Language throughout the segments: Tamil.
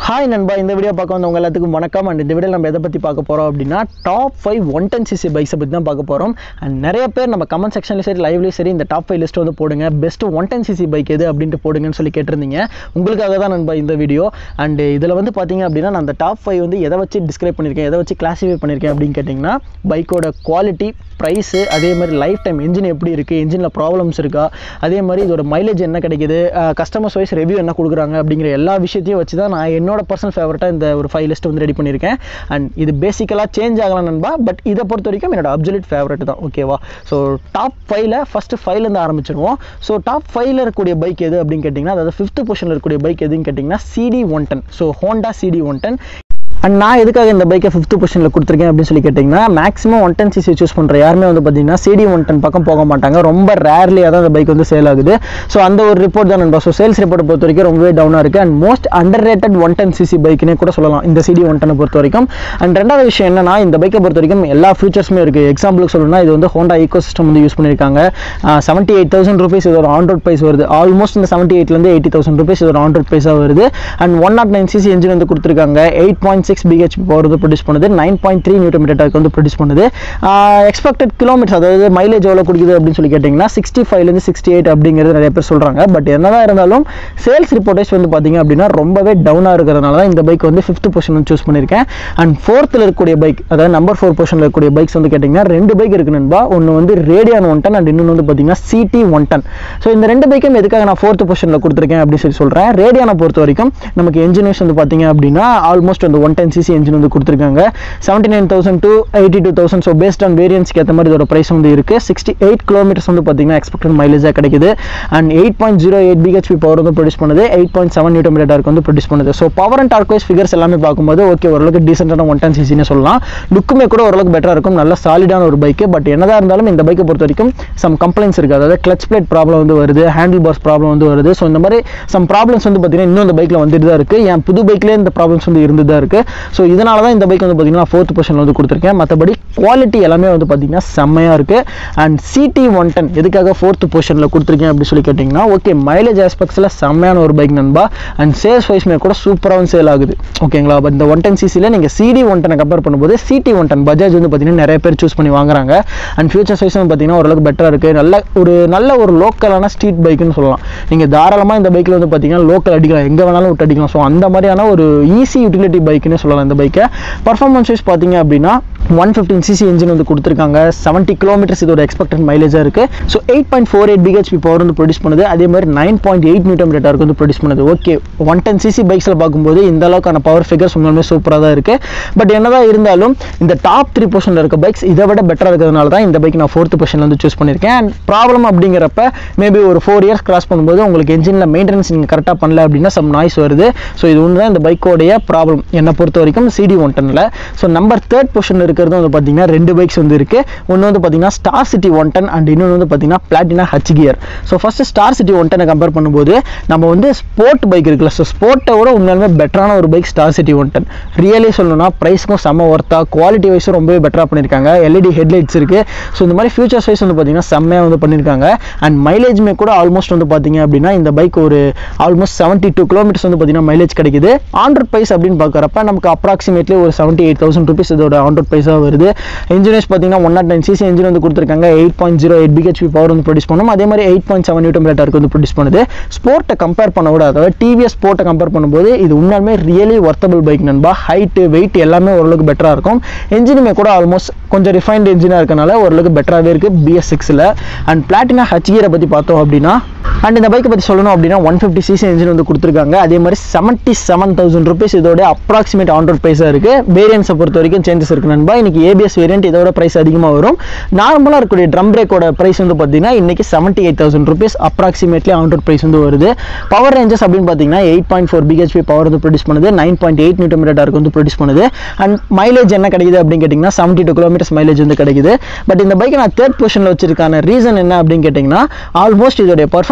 ஹாய் நண்பா இந்த வீடியோ பார்க்க வந்தவங்க எல்லாத்துக்கும் வணக்கம் அண்ட் இந்த வீடியோ நம்ம எதை பற்றி பார்க்க போகிறோம் அப்படின்னா top five one ten CC பைக்ஸை பற்றி தான் பார்க்க போகிறோம் அண்ட் நிறைய பேர் நம்ம கமெண்ட் செக்ஷன்லையும் சரி லைவ்லையும் சரி இந்த டாப் ஃபைவ் லிஸ்ட் வந்து போடுங்க best one ten CC bike எது அப்படின்ட்டு போடுங்கன்னு சொல்லி கேட்டிருந்தீங்க உங்களுக்காக தான் நண்பா இந்த வீடியோ அண்ட் இதில் வந்து பார்த்தீங்க அப்படின்னா நான் அந்த டாப் ஃபைவ் வந்து எதை வச்சு டிஸ்கிரைப் பண்ணியிருக்கேன் எதை வச்சு கிளாஸிஃபை பண்ணியிருக்கேன் அப்படின்னு கேட்டிங்கன்னா பைக்கோட குவாலிட்டி ப்ரைஸு அதே மாதிரி லைஃப் டைம் இன்ஜின் எப்படி இருக்குது இன்ஜினில் ப்ராப்ளம்ஸ் இருக்கா அதே மாதிரி இதோட மைலேஜ் என்ன கிடைக்குது கஸ்டமர்ஸ் வைஸ் ரிவ்யூ என்ன கொடுக்குறாங்க அப்படிங்கிற எல்லா விஷயத்தையும் வச்சு தான் நான் என்னோட பர்சனல் ஃபேவரட்டாக இந்த ஒரு ஃபைவ் லிஸ்ட் வந்து ரெடி பண்ணியிருக்கேன் அண்ட் இது பேசிக்கலாக சேஞ்ச் ஆகலாம் நண்பா பட் இதை பொறுத்த வரைக்கும் என்னோட அப்சல்யூட் ஃபேவரட் தான் ஓகேவா ஸோ டாப் ஃபைவ்ல ஃபஸ்ட்டு ஃபைவ்லேருந்து ஆரம்பிச்சிருவோம் ஸோ டாப் ஃபைவ்ல இருக்கக்கூடிய பைக் எது அப்படின்னு கேட்டிங்கன்னா அதாவது ஃபிஃப்த் பொசிஷனில் இருக்கக்கூடிய பைக் எதுன்னு கேட்டிங்கன்னா CD one ten so Honda CD one ten and நான் எதுக்காக இந்த பைக்கை ஃபிஃப்த் பொசிஷனில் கொடுத்துருக்கேன் அப்படின்னு சொல்லி கேட்டிங்கன்னா maximum one ten CC choose பண்ணுற யாருமே வந்து பார்த்தீங்கன்னா சிடி ஒன் டென் பக்கம் போக மாட்டாங்க ரொம்ப ரேர்லியாக தான் இந்த பைக் வந்து சேல் ஆகுது ஸோ அந்த ஒரு ரிப்போர்ட் தான் நண்பா ஸோ சேல்ஸ் ரிப்போர்ட் பொறுத்த வரைக்கும் ரொம்பவே டவுனாக இருக்குது and most underrated one ten CC பைக்குனே கூட சொல்லலாம் இந்த சிடி ஒன் டெனை பொறுத்த வரைக்கும் அண்ட் ரெண்டாவது விஷயம் என்னன்னா இந்த பைக்கை பொறுத்த வரைக்கும் எல்லா ஃபியூச்சர்ஸுமே இருக்குது எக்ஸாம்பிளுக்கு சொல்லணும்னா இது வந்து ஹோண்டா ஈகோ சிஸ்டம் வந்து யூஸ் பண்ணியிருக்காங்க செவன்ட்டி எயிட் தௌசண்ட் ருபீஸ் இதோட ஆண்ட்ராய்ட் ப்ரைஸ் வருது ஆல்மோஸ்ட் இந்த செவன்ட்டி எயிட்லேருந்து எயிட்டி தௌசண்ட் ருபீஸ் இதோட ஆண்ட்ராய்ட் ப்ரைஸாக வருது and one nought nine CC engine வந்து கொடுத்துருக்காங்க eight point six BHP power வந்து ப்ரொடியூஸ் பண்ணுது நைன் பாயிண்ட் த்ரீ நியூட்டன் மீட்டருக்கு வந்து ப்ரொடியூஸ் பண்ணுது எக்ஸ்பெக்டட் கிலோமீட்டர்ஸ் அதாவது மைலேஜ் எவ்வளோ கொடுக்குது அப்படின்னு சொல்லி கேட்டிங்கன்னா சிக்ஸ்டி ஃபைவ்லேருந்து சிக்ஸ்டி எயிட் அப்படிங்கிறது நிறைய பேர் சொல்கிறாங்க பட் என்னதான் இருந்தாலும் சேல்ஸ் ரிப்போர்ட்டேஜ் வந்து பார்த்தீங்க அப்படின்னா ரொம்பவே டவுனாக இருக்கிறதுனால தான் இந்த பைக் வந்து ஃபிஃப்த் பொசிஷன் சூஸ் பண்ணியிருக்கேன் அண்ட் ஃபோர்த்தில் இருக்கக்கூடிய பைக் அதாவது நம்பர் ஃபோர் பொசிஷனில் இருக்கக்கூடிய பைக்ஸ் வந்து கேட்டிங்கன்னா ரெண்டு பைக் இருக்கு நண்பா ஒன்று வந்து ரேடியான் ஒன் டன் அண்ட் இன்னொன்று வந்து பார்த்தீங்கன்னா சிடி ஒன் டன் ஸோ இந்த ரெண்டு பைக்கும் எதுக்காக நான் ஃபோர்த் பொசிஷனில் கொடுத்துருக்கேன் அப்படின்னு சொல்லி சொல்கிறேன் ரேடியானை பொறுத்த வரைக்கும் நமக்கு என்ஜினியர்ஸ் வந்து பார்த்தீங்க அப்படின்னா ஆல்மோஸ்ட் அந்த ஒன் டென் சிசி என்ஜின் வந்து கொடுத்துருக்காங்க seventy nine thousand to eighty two thousand so based on வேரியன்ஸ்க்கு ஏற்ற மாதிரி இதோட ப்ரைஸ் வந்து இருக்குது சிக்ஸ்டி எயிட் கிலோமீட்டர்ஸ் வந்து பார்த்தீங்கன்னா எக்ஸ்பெக்டட் மைலேஜாக கிடைக்குது and eight point zero eight BHP power வந்து ப்ரொடியூஸ் பண்ணுது எயிட் பாயிண்ட் செவன் நியூட்டன் மீட்டருக்கு வந்து ப்ரொடியூஸ் பண்ணுது so power and torque wise figures எல்லாமே பார்க்கும்போது ஓகே ஓரளவுக்கு டீசென்டான ஒன் டென் சிசின்னு சொல்லலாம் லுக்குமே கூட ஓரளவுக்கு பெட்டராக இருக்கும் நல்ல சாலிடான ஒரு பைக்கு பட் என்னதான் இருந்தாலும் இந்த பைக்கை பொறுத்த வரைக்கும் சம் கம்ப்ளைண்ட்ஸ் இருக்குது அதாவது கிளச் பிளேட் ப்ராப்ளம் வந்து வருது ஹேண்டில் பார்ஸ் ப்ராப்ளம் வந்து வருது ஸோ இந்த மாதிரி சம் ப்ராப்ளம்ஸ் வந்து பார்த்தீங்கன்னா இன்னும் இந்த பைக்கில் வந்துட்டு தான் இருக்குது என் புது பைக்லேயே இந்த ப்ராப்ளம்ஸ் வந்து இருந்து தான் இருக்குது ஸோ இதனால தான் இந்த பைக் வந்து பார்த்தீங்கன்னா ஃபோர்த் பொசிஷனில் வந்து கொடுத்துருக்கேன் மற்றபடி குவாலிட்டி எல்லாமே வந்து பார்த்தீங்கன்னா செம்மையாக இருக்குது அண்ட் சிடி ஒன் டென் எதுக்காக ஃபோர்த் பொசிஷனில் கொடுத்துருக்கேன் அப்படின்னு சொல்லி கேட்டிங்கன்னா ஓகே மைலேஜ் ஆஸ்பெக்ட்ஸில் செம்மையான ஒரு பைக் நண்பா அண்ட் சேல்ஸ் வைஸ்மே கூட சூப்பராகவும் சேல் ஆகுது ஓகேங்களா பட் இந்த ஒன் டென் சிசியில் நீங்கள் சிடி ஒன் டெனை கம்பேர் பண்ணும்போது சிடி ஒன் டென் பஜாஜ் வந்து பார்த்தீங்கன்னா நிறைய பேர் சூஸ் பண்ணி வாங்குறாங்க அண்ட் ஃபியூச்சர்ஸ் வைஸ் வந்து பார்த்தீங்கன்னா ஓரளவுக்கு பெட்டராக இருக்குது நல்ல ஒரு நல்ல ஒரு லோக்கலான ஸ்ட்ரீட் பைக்குன்னு சொல்லலாம் நீங்கள் தாராளமாக இந்த பைக்கில் வந்து பார்த்தீங்கன்னா லோக்கல் அடிக்கலாம் எங்கே வேணாலும் விட்டு அடிக்கலாம் ஸோ அந்த மாதிரியான ஒரு ஈஸி யூட்டிலிட்டி பைக்குன்னு சொல்லலாம் இந்த பைக்கை பர்ஃபார்மன்ஸ் வைஸ் பார்த்தீங்க அப்படின்னா ஒன் ஃபிஃப்டின் சிசி என்ஜின் வந்து கொடுத்துருக்காங்க செவன்ட்டி கிலோமீட்டர்ஸ் இதோட எக்ஸ்பெக்டட் மைலேஜாக இருக்குது so eight point four eight BHP power வந்து ப்ரொடியூஸ் பண்ணுது அதே மாதிரி நைன் பாயிண்ட் எயிட் நியூட்டன் மீட்டருக்கு வந்து ப்ரொடியூஸ் பண்ணுது ஓகே ஒன் டென் சிசி பைக்ஸில் பார்க்கும்போது இந்த அளவுக்கான பவர் ஃபிகர்ஸ் உண்மையுமே சூப்பராக தான் இருக்குது பட் என்னதான் இருந்தாலும் இந்த டாப் த்ரீ பொசிஷனில் இருக்க பைக்ஸ் இதை விட பெட்டராக இருக்கிறதுனால தான் இந்த பைக் நான் ஃபோர்த் பொசிஷனில் வந்து சூஸ் பண்ணியிருக்கேன் அண்ட் ப்ராப்ளம் அப்படிங்கிறப்ப மேபி ஒரு ஃபோர் இயர்ஸ் கிராஸ் பண்ணும்போது உங்களுக்கு என்ஜினில் மெயின்டெனன்ஸ் நீங்கள் கரெக்டாக பண்ணல அப்படின்னா சம் நாய்ஸ் வருது ஸோ இது ஒன்று தான் இந்த பைக்கோடைய ப்ராப்ளம் என்னை பொறுத்த வரைக்கும் சிடி ஒன் டெனில் ஸோ நம்பர் தேர்ட் பொசிஷன் இருக்கிறது வந்து பார்த்தீங்கன்னா ரெண்டு பைக்ஸ் வந்து இருக்குது ஒன்று வந்து பார்த்தீங்கன்னா Star City one ten and இன்னொன்று வந்து பார்த்தீங்கன்னா Platina H gear so first Star City one டெனை கம்பேர் பண்ணும்போது நம்ம வந்து ஸ்போர்ட் பைக் இருக்குல்ல ஸோ ஸ்போர்ட்டை விட உண்மையாலுமே பெட்டரான ஒரு bike Star City one ten really சொல்லணும்னா ப்ரைஸ்க்கும் செம்ம ஒர்த்தாக குவாலிட்டி வைஸும் ரொம்பவே பெட்டராக பண்ணியிருக்காங்க எல்இடி ஹெட்லைட்ஸ் இருக்குது ஸோ இந்த மாதிரி ஃபியூச்சர்ஸ் வைஸ் வந்து பார்த்தீங்கன்னா செம்மையாக வந்து பண்ணியிருக்காங்க அண்ட் மைலேஜுமே கூட ஆல்மோஸ்ட் வந்து பார்த்தீங்க அப்படின்னா இந்த பைக் ஒரு ஆல்மோஸ்ட் செவன்ட்டி டூ கிலோமீட்டர்ஸ் வந்து பார்த்தீங்கன்னா மைலேஜ் கிடைக்குது ஆண்ட்ராய்ட் ப்ரைஸ் அப்படின்னு பார்க்குறப்ப நமக்கு அப்ராக்சிமேட்லி ஒரு செவன்ட்டி எயிட் தௌசண்ட் ருபீஸ் இதோட ஆண்ட்ராய்ட் ப்ரைஸாக வருது இன்ஜினியர்ஸ் பார்த்தீங்கன்னா one nought nine CC engine வந்து கொடுத்துருக்காங்க eight point zero eight BHP power வந்து ப்ரொடியூஸ் பண்ணும் அதே மாதிரி எயிட் பாயிண்ட் செவன் நியூட்டன் மீட்டருக்கு வந்து ப்ரொடியூஸ் பண்ணுது ஸ்போர்ட்டை கம்பேர் பண்ண விட அதாவது டிவிஎஸ் ஸ்போர்ட்டை கம்பேர் பண்ணும்போது இது உண்மையாலுமே ரியலி ஒர்த்தபிள் பைக் நண்பா ஹைட்டு வெயிட் எல்லாமே ஓரளவுக்கு பெட்டராக இருக்கும் என்ஜினுமே கூட ஆல்மோஸ்ட் கொஞ்சம் ரிஃபைன்ட் என்ஜினாக இருக்கனால ஓரளவுக்கு பெட்டராகவே இருக்குது பிஎஸ் சிக்ஸில் அண்ட் பிளாட்டினா ஹச்கியரை பற்றி பார்த்தோம் அப்படின்னா அண்ட் இந்த பைக்கை பற்றி சொல்லணும் அப்படின்னா ஒன் ஃபிஃப்டி சிசி இன்ஜின் வந்து கொடுத்துருக்காங்க அதே மாதிரி செவன்ட்டி செவன் தௌசண்ட் ருபீஸ் இதோட அப்ராக்சிமேட் ஆண்ட்ராய்ட் ப்ரைஸாக இருக்குது வேரியன்ஸை பொறுத்த வரைக்கும் சேஞ்சஸ் இருக்கு நண்பா இன்னைக்கு ஏபிஎஸ் வேரியன்ட் இதோட ப்ரைஸ் அதிகமாக வரும் நார்மலாக இருக்கக்கூடிய ட்ரம் பிரேக்கோட ப்ரைஸ் வந்து பார்த்தீங்கன்னா இன்னைக்கு seventy eight thousand rupees approximately on road price வந்து வருது பவர் ரேஞ்சஸ் அப்படின்னு பார்த்தீங்கன்னா eight point four BHP power வந்து ப்ரொடியூஸ் பண்ணுது நைன் பாயிண்ட் எயிட் நியூட்டன் மீட்டருக்கு வந்து ப்ரொடியூஸ் பண்ணுது அண்ட் மைலேஜ் என்ன கிடைக்குது அப்படின்னு கேட்டிங்கன்னா செவன்ட்டி டூ கிலோமீட்டர்ஸ் மைலேஜ் வந்து கிடைக்குது பட் இந்த பைக்கை நான் தேர்ட் பொசிஷனில் வச்சிருக்கான ரீசன் என்ன அப்படின்னு கேட்டிங்கன்னா ஆல்மோஸ்ட் இதோடைய பர்ஃபார்மன்ஸ்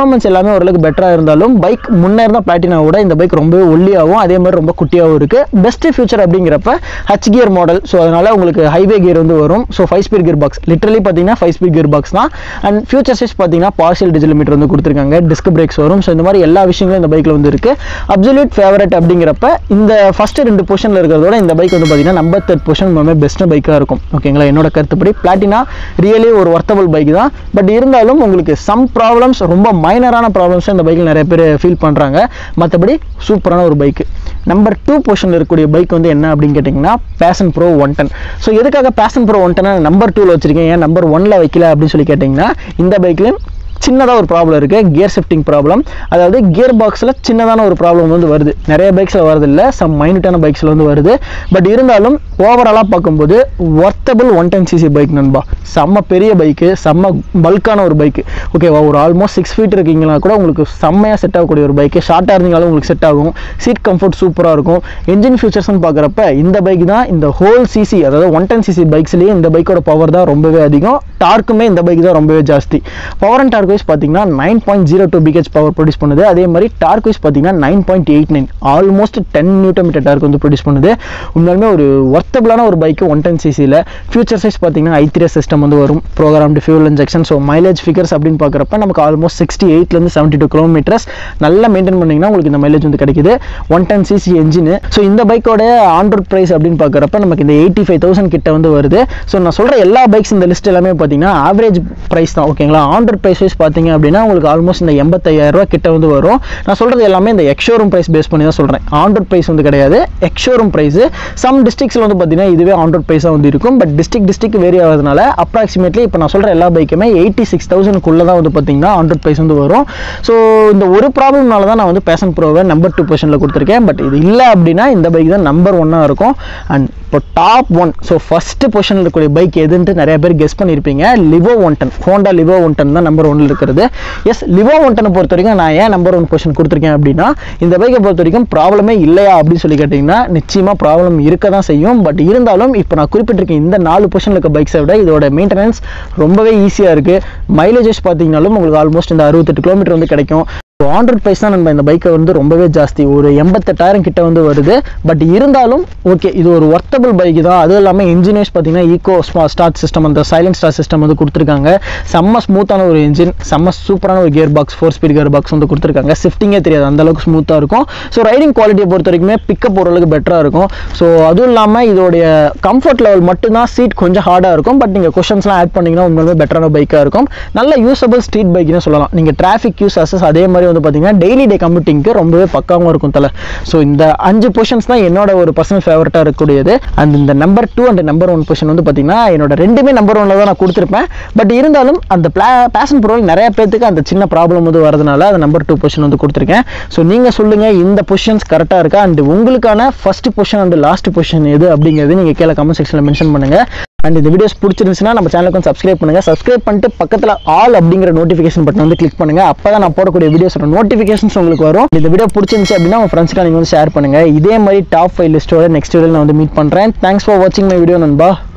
பர்ஃபார்மன்ஸ் எல்லாமே ஓரளவுக்கு பெட்டராக இருந்தாலும் பைக் முன்னே இருந்தால் பிளாட்டினாவோட இந்த பைக் ரொம்பவே ஒல்லியாகவும் அதே மாதிரி ரொம்ப குட்டியாகவும் இருக்குது பெஸ்ட் ஃபியூச்சர் அப்படிங்கிறப்ப ஹச் கியர் மாடல் ஸோ அதனால் உங்களுக்கு ஹைவே கியர் வந்து வரும் so five speed gear box literally பார்த்தீங்கன்னா ஃபைவ் ஸ்பீட் கியர் பாக்ஸ் தான் அண்ட் ஃபியூச்சர் ஸ்விட்ச் பார்த்தீங்கன்னா பார்ஷியல் டிஜிட்டல் மீட்டர் வந்து கொடுத்துருக்காங்க டிஸ்க் பிரேக்ஸ் வரும் ஸோ இந்த மாதிரி எல்லா விஷயங்களும் இந்த பைக்கில் வந்து இருக்குது அப்சல்யூட் ஃபேவரட் அப்படிங்கிறப்ப இந்த ஃபஸ்ட்டு ரெண்டு பொசிஷனில் இருக்கிறதோட இந்த பைக் வந்து பார்த்தீங்கன்னா நம்பர் தேர்ட் பொசிஷன் ரொம்ப பெஸ்ட் பைக்காக இருக்கும் ஓகேங்களா என்னோட கருத்துப்படி பிளாட்டினா ரியலி ஒரு ஒர்த்தபிள் பைக் தான் பட் இருந்தாலும் உங்களுக்கு சம் ப்ராப்ளம்ஸ் ரொம்ப மைனரான ப்ராப்ளம்ஸ் இந்த பைக்கில் நிறைய பேர் ஃபீல் பண்ணுறாங்க மற்றபடி சூப்பரான ஒரு பைக்கு நம்பர் டூ பொசிஷனில் இருக்கக்கூடிய பைக் வந்து என்ன அப்படின்னு கேட்டிங்கன்னா Passion Pro one ten so எதுக்காக Passion Pro one ten number டூவில் வச்சிருக்கேன் ஏன் நம்பர் ஒன்ல வைக்கல அப்படின்னு சொல்லி கேட்டிங்கன்னா இந்த பைக்லையும் சின்னதாக ஒரு ப்ராப்ளம் இருக்குது கியர் ஷிஃப்டிங் ப்ராப்ளம் அதாவது கியர் பாக்ஸில் சின்னதான ஒரு ப்ராப்ளம் வந்து வருது நிறைய பைக்ஸில் வருது இல்லை சம் மைனூட்டான பைக்ஸில் வந்து வருது பட் இருந்தாலும் ஓவராலாக பார்க்கும்போது worthable one ten CC bike நண்பா செம்ம பெரிய பைக்கு செம்ம பல்கான ஒரு பைக்கு ஓகேவா ஒரு ஆல்மோஸ்ட் சிக்ஸ் ஃபீட் இருக்கீங்களா கூட உங்களுக்கு செம்மையாக செட் ஆகக்கூடிய ஒரு பைக்கு ஷார்ட்டாக இருந்தீங்களும் உங்களுக்கு செட் ஆகும் சீட் கம்ஃபர்ட் சூப்பராக இருக்கும் என்ஜின் ஃபியூச்சர்ஸ்னு பார்க்குறப்ப இந்த பைக் தான் இந்த ஹோல் சிசி அதாவது ஒன் டென் சிசி பைக்ஸ்லேயே இந்த பைக்கோட பவர் தான் ரொம்பவே அதிகம் டார்க்குமே இந்த பைக் தான் ரொம்பவே ஜாஸ்தி பவர் அண்ட் டார்க் வைஸ் பார்த்தீங்கன்னா nine point zero two BHP power produce பண்ணுது அதே மாதிரி டார்க் வைஸ் பார்த்தீங்கன்னா nine point eight nine almost ten newton metre torque வந்து ப்ரொடியூஸ் பண்ணுது உண்மையாலுமே ஒரு ஒர்த்தபிளான ஒரு பைக்கு ஒன் டென் சிசியில் ஃபியூச்சர் சைஸ் பார்த்தீங்கன்னா ஐ த்ரீ சிஸ்டம் வந்து வரும் programmed fuel injection so mileage figures அப்படின்னு பார்க்குறப்ப நமக்கு ஆல்மோஸ்ட் சிக்ஸ்டி எயிட்லேருந்து செவன்ட்டி டூ கிலோமீட்டர்ஸ் நல்லா மெயின்டைன் பண்ணிங்கன்னா உங்களுக்கு இந்த மைலேஜ் வந்து கிடைக்குது one ten CC engine so இந்த பைக்கோட ஆண்ட்ராய்ட் ப்ரைஸ் அப்படின்னு பார்க்குறப்ப நமக்கு இந்த எயிட்டி ஃபைவ் தௌசண்ட் கிட்ட வந்து வருது ஸோ நான் சொல்கிற எல்லா பைக்ஸ் இந்த லிஸ்ட் எல்லாமே பார்த்தீங்கன்னா ஆவரேஜ் ப்ரைஸ் தான் ஓகேங்களா ஆண்ட்ராய்ட் ப்ரைஸ் வைஸ் பார்த்தீங்க அப்படின்னா உங்களுக்கு ஆல்மோஸ்ட் இந்த எண்பத்தாயிரம் ரூபா கிட்ட வந்து வரும் நான் சொல்கிறது எல்லாமே இந்த எக்ஷோரூம் ப்ரைஸ் பேஸ் பண்ணி தான் சொல்கிறேன் ஆண்ட்ராய்ட் ப்ரைஸ் வந்து கிடையாது எக்ஷோரூம் ப்ரைஸ் சம் டிஸ்ட்ரிக்ஸில் வந்து பார்த்தீங்கன்னா இதுவே ஆண்ட்ராய்ட் ப்ரைஸாக வந்து இருக்கும் பட் டிஸ்ட்ரிக் டிஸ்ட்ரிக் வேரி ஆகிறதுனால அப்ராக்சிமேட்லி இப்போ நான் சொல்கிற எல்லா பைக்குமே எயிட்டி சிக்ஸ் தௌசண்ட்குள்ளே தான் வந்து பார்த்தீங்கன்னா ஆண்ட்ராய்ட் ப்ரைஸ் வந்து வரும் ஸோ இந்த ஒரு ப்ராப்ளம்னால தான் நான் வந்து பேஷன் ப்ரோவை நம்பர் டூ பொசிஷனில் கொடுத்துருக்கேன் பட் இது இல்லை அப்படின்னா இந்த பைக் தான் நம்பர் ஒன்னாக இருக்கும் அண்ட் இப்போ டாப் ஒன் ஸோ ஃபஸ்ட்டு பொசிஷனில் இருக்கக்கூடிய பைக் எதுன்ட்டு நிறைய பேர் கெஸ் பண்ணியிருப்பீங்க Livo one ten Honda Livo one ten தான் நம்பர் ஒன்ல இருக்கிறது எஸ் லிவோ ஒன் டெனை பொறுத்த வரைக்கும் நான் ஏன் நம்பர் ஒன் பொசிஷன் கொடுத்துருக்கேன் அப்படின்னா இந்த பைக்கை பொறுத்த வரைக்கும் ப்ராப்ளமே இல்லையா அப்படின்னு சொல்லி கேட்டிங்கன்னா நிச்சயமாக ப்ராப்ளம் இருக்க தான் செய்யும் பட் இருந்தாலும் இப்போ நான் குறிப்பிட்டிருக்கேன் இந்த நாலு பொசிஷனில் இருக்க பைக்ஸை விட இதோட மெயின்டெனன்ஸ் ரொம்பவே ஈஸியாக இருக்குது மைலேஜஸ் பார்த்தீங்கனாலும் உங்களுக்கு ஆல்மோஸ்ட் இந்த அறுபத்தெட்டு கிலோமீட்டர் வந்து கிடைக்கும் ஆண்ட்ராய்ட் ப்ரைஸ் தான் நம்ம இந்த பைக்கை வந்து ரொம்பவே ஜாஸ்தி ஒரு எண்பத்தெட்டாயிரம் கிட்ட வந்து வருது பட் இருந்தாலும் ஓகே இது ஒரு ஒர்த்தபிள் பைக் தான் அதுவும் இல்லாமல் இன்ஜினியர்ஸ் பார்த்தீங்கன்னா ஈகோ ஸ்டார்ட் சிஸ்டம் அந்த சைலண்ட் ஸ்டார்ட் சிஸ்டம் வந்து கொடுத்துருக்காங்க செம்ம ஸ்மூத்தான ஒரு இன்ஜின் செம்ம சூப்பரான ஒரு gear box four speed gear box வந்து கொடுத்துருக்காங்க ஷிஃப்டிங்கே தெரியாது அந்த அளவுக்கு ஸ்மூத்தாக இருக்கும் ஸோ ரைடிங் குவாலிட்டியை பொறுத்த வரைக்குமே பிக்கப் ஓரளவுக்கு பெட்டராக இருக்கும் ஸோ அதுவும் இல்லாமல் இதோடைய கம்ஃபர்ட் லெவல் மட்டும்தான் சீட் கொஞ்சம் ஹார்டாக இருக்கும் பட் நீங்கள் கொஷன்ஸ்லாம் ஆட் பண்ணிங்கன்னா உண்மையிலுமே பெட்டரான பைக்காக இருக்கும் நல்ல யூசபிள் ஸ்ட்ரீட் பைக்னு சொல்லலாம் நீங்கள் டிராஃபிக் யூஸ் அசஸ் அதே மாதிரி வந்து பார்த்தீங்கன்னா டெய்லி டே கம்யூட்டிங்க்கு ரொம்பவே பக்காவும் இருக்கும் தலை ஸோ இந்த அஞ்சு பொசிஷன்ஸ் தான் என்னோட ஒரு பர்சனல் ஃபேவரட்டாக இருக்கக்கூடியது அண்ட் இந்த number two and number one position வந்து பார்த்தீங்கன்னா என்னோட ரெண்டுமே நம்பர் ஒன்ல தான் நான் கொடுத்துருப்பேன் பட் இருந்தாலும் அந்த பிளா பேஷன் ப்ரோவில் நிறைய பேர்த்துக்கு அந்த சின்ன ப்ராப்ளம் வந்து வரதுனால அந்த நம்பர் டூ பொசிஷன் வந்து கொடுத்துருக்கேன் ஸோ நீங்கள் சொல்லுங்கள் இந்த பொசிஷன்ஸ் கரெக்டாக இருக்கா அண்ட் உங்களுக்கான first position and last position எது அப்படிங்கிறது நீங்கள் கீழே கமெண்ட் செக்ஷனில் மென்ஷன் பண்ணுங்கள் அண்ட் இந்த வீடியோஸ் பிடிச்சிருந்துச்சுன்னா நம்ம சேனலுக்கு வந்து சப்ஸ்கிரைப் பண்ணுங்கள் சப்ஸ்கிரைப் பண்ணிட்டு பக்கத்தில் ஆல் அப்படிங்கிற நோட்டிஃபிகேஷன் பட்டன் வந்து கிளிக் பண்ணுங்கள் அப்போ தான் நான் போடக்கூடிய வீடியோஸோட நோட்டிஃபிகேஷன்ஸ் உங்களுக்கு வரும் இந்த வீடியோ பிடிச்சிருந்துச்சு அப்படின்னா உங்கள் ஃப்ரெண்ட்ஸ்க்கு நீங்கள் வந்து ஷேர் பண்ணுங்கள் இதே மாதிரி டாப் ஃபைவ் லிஸ்ட்டோட நெக்ஸ்ட் வீடியோ நான் வந்து மீட் பண்ணுறேன் தேங்க்ஸ் ஃபார் வாட்சிங் மை வீடியோ நண்பா